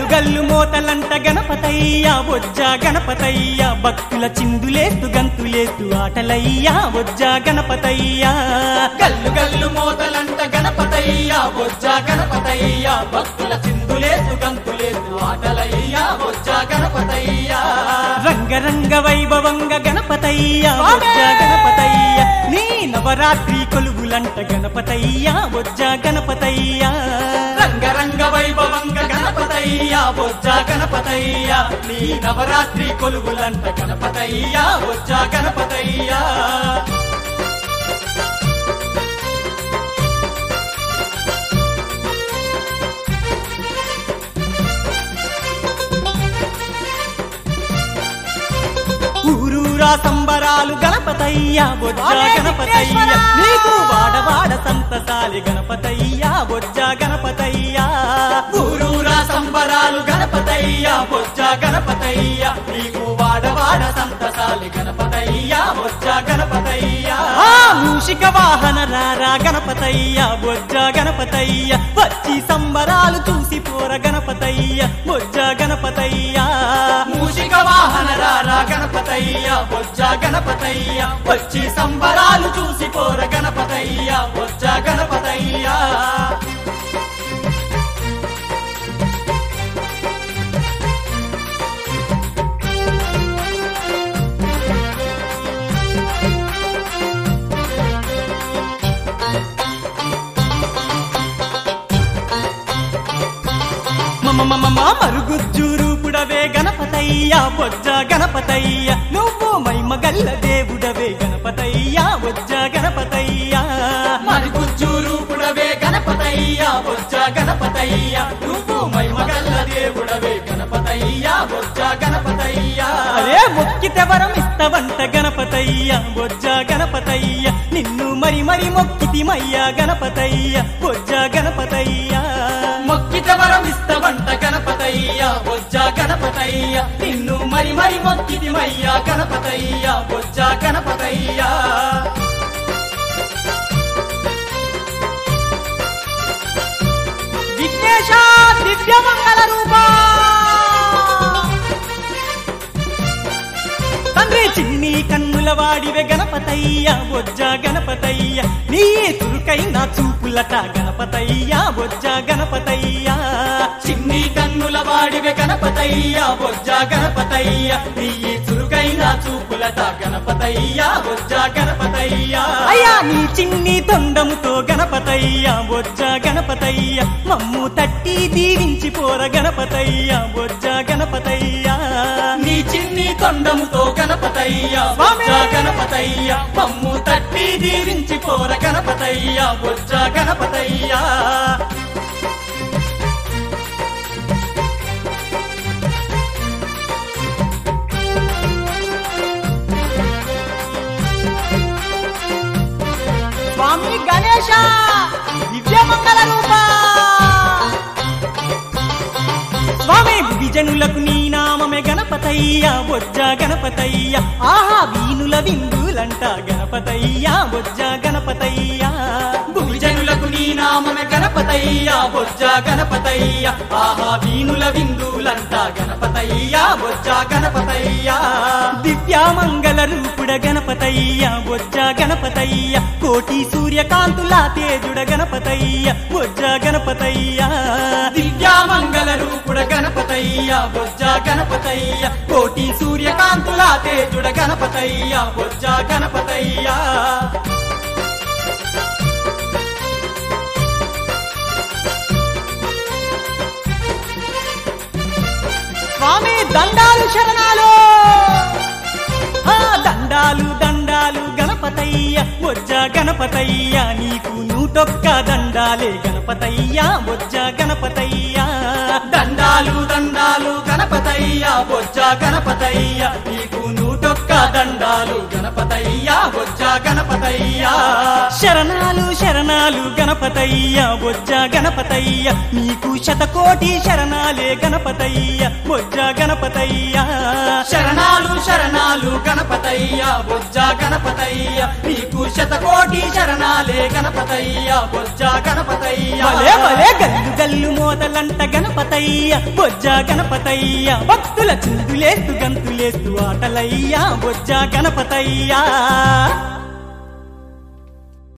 గల్లు మోతలంట గణపతయ్య బొజ్జా గణపతయ్య భక్తుల చిందులేస్తు గంతులేస్తు ఆటలయ్యా బొజ్జా గణపతయ్య గల్లు గల్లు మోతలంట గణపతయ్య బొజ్జ గణపతయ్య భక్తుల చిందులేసు గంతులేసు ఆటలయ్య బొజ్జ గణపతయ్య రంగరంగ వైభవంగ గణపతయ్య బొజ్జా గణపతయ్య నీ నవరాత్రి కొలువులంట గణపతయ్య బొజ్జా గణపతయ్య రంగరంగ వైభవంగ గణపతయ్య బొజ్జ గణపతయ్య నీ నవరాత్రి కొలుగులంట గణపతయ్య బొజ్జ గణపతయ్య ఊరూరా సంబరాలు గణపతయ్య బొజ్జా స్వామి గణపతయ్య విఘ్నేశ్వర! నీకు వాడవాడ సంతసాలి గణపతయ్య బొజ్జా గణపతయ్య ఊరూరా సంబరాలు గణపతయ్య బొజ్జ గణపతయ్య నీకు వాడవాడ సంతసాలి గణపతయ్య బొజ్జ గణపతయ్య ఆ మూషిక వాహన రారా గణపతయ్య బొజ్జా గణపతయ్య వచ్చి సంబరాలు చూసి పోర గణపతయ్య బొజ్జా గణపతయ్య మూషిక వాహన రారా గణపతయ్య బొజ్జ గణపతయ్య వచ్చి సంబరాలు చూసి పోర గణపతయ్య బొజ్జ గణపతయ్య మమ మమ మా మరుగుజ్జూరు పుడవే గణపతయ్య బొజ్జా గణపతయ్య నువ్వు మైమ గల్ల దేవుడవే గణపతయ్య బొజ్జా గణపతయ్య మరి గుజ్జూరు పుడవే గణపతయ్య బొజ్జ గణపతయ్య నువ్వు మైమగల్ల దేవుడవే గణపతయ్య బొజ్జ గణపతయ్య అరే మొక్కితే వరం ఇస్తవంట గణపతయ్య బొజ్జా గణపతయ్య నిన్ను మరి మరి మొక్కితిమయ్యా గణపతయ్య బొజ్జా గణపతయ్య మొక్కిత వరం ఇస్తవంట గణపతయ్య బొజ్జ గణపతయ్య నిన్ను మరి మరి మొక్కితిమయ్యా గణపతయ్య బొజ్జ గణపతయ్య విఘ్నేశ దివ్యమంగళ రూపా తండ్రి చిన్ని కన్నుల వాడివే గణపతయ్య బొజ్జా గణపతయ్య నీ చురుకైన చూపులట గణపతయ్య బొజ్జా గణపతయ్య చిన్ని కన్నుల వాడివే గణపతయ్య బొజ్జ గణపతయ్య నీ చురుకైన చూపులట గణపతయ్య బొజ్జ గణపతయ్య అయ్యా నీ చిన్ని తొండముతో గణపతయ్య బొజ్జా గణపతయ్య మమ్ము తట్టి దీవించి పోర గణపతయ్య బొజ్జా గణపతయ్య నీ చిన్ని తొండముతో గణపతయ్య బొజ్జ గణపతయ్య పమ్ము తట్టి దీవించి పోర గణపతయ్య బొజ్జ గణపతయ్య స్వామి గణేశ దివ్యమంగళ రూప స్వామి విజనులకు నీ నామమే గణపతయ్య బొజ్జ గణపతయ్య ఆహా వీనుల విందులంట గణపతయ్య బొజ్జ గణపతయ్య భువిజనులకు నీ నామమే గణపతయ్య బొజ్జ గణపతయ్య ఆహా వీనుల విందులంట గణపతయ్య బొజ్జ గణపతయ్య దివ్యామంగళ రూపుడ గణపతయ్య బొజ్జ గణపతయ్య కోటి సూర్యకాంతుల తేజుడ గణపతయ్య బొజ్జ గణపతయ్య దివ్యామంగళ రూపుడ గణపతయ్య బొజ్జ గణపతయ్య కోటి సూర్యకాంతుల తేజుడ గణపతయ్య బొజ్జ గణపతయ్య స్వామి దండాలు శరణాలు ఆ దండాలు దండాలు గణపతయ్య బొజ్జ గణపతయ్య నీకు నూటొక్క దండాలే గణపతయ్య బొజ్జ గణపతయ్య దండాలు దండాలు గణపతయ్య బొజ్జ గణపతయ్య నీకు నూటొక్క దండాలు గణపతయ్య బొజ్జ గణపతయ్య శరణాలు శరణాలు గణపతయ్య బొజ్జ గణపతయ్య నీకు శతకోటి శరణాలే గణపతయ్య బొజ్జ గణపతయ్య శరణాలు శరణాలు గణపతయ్య గణపతయ్య బొజ్జ గణపతయ్య నీకు శతకోటి శరణాలే గణపతయ్య బొజ్జ గణపతయ్య భలే భలే గల్లు గల్లు మోతలంట గణపతయ్య బొజ్జ గణపతయ్య భక్తుల చిందులేస్తూ గంతులేస్తూ ఆటలయ్యా బొజ్జ గణపతయ్యా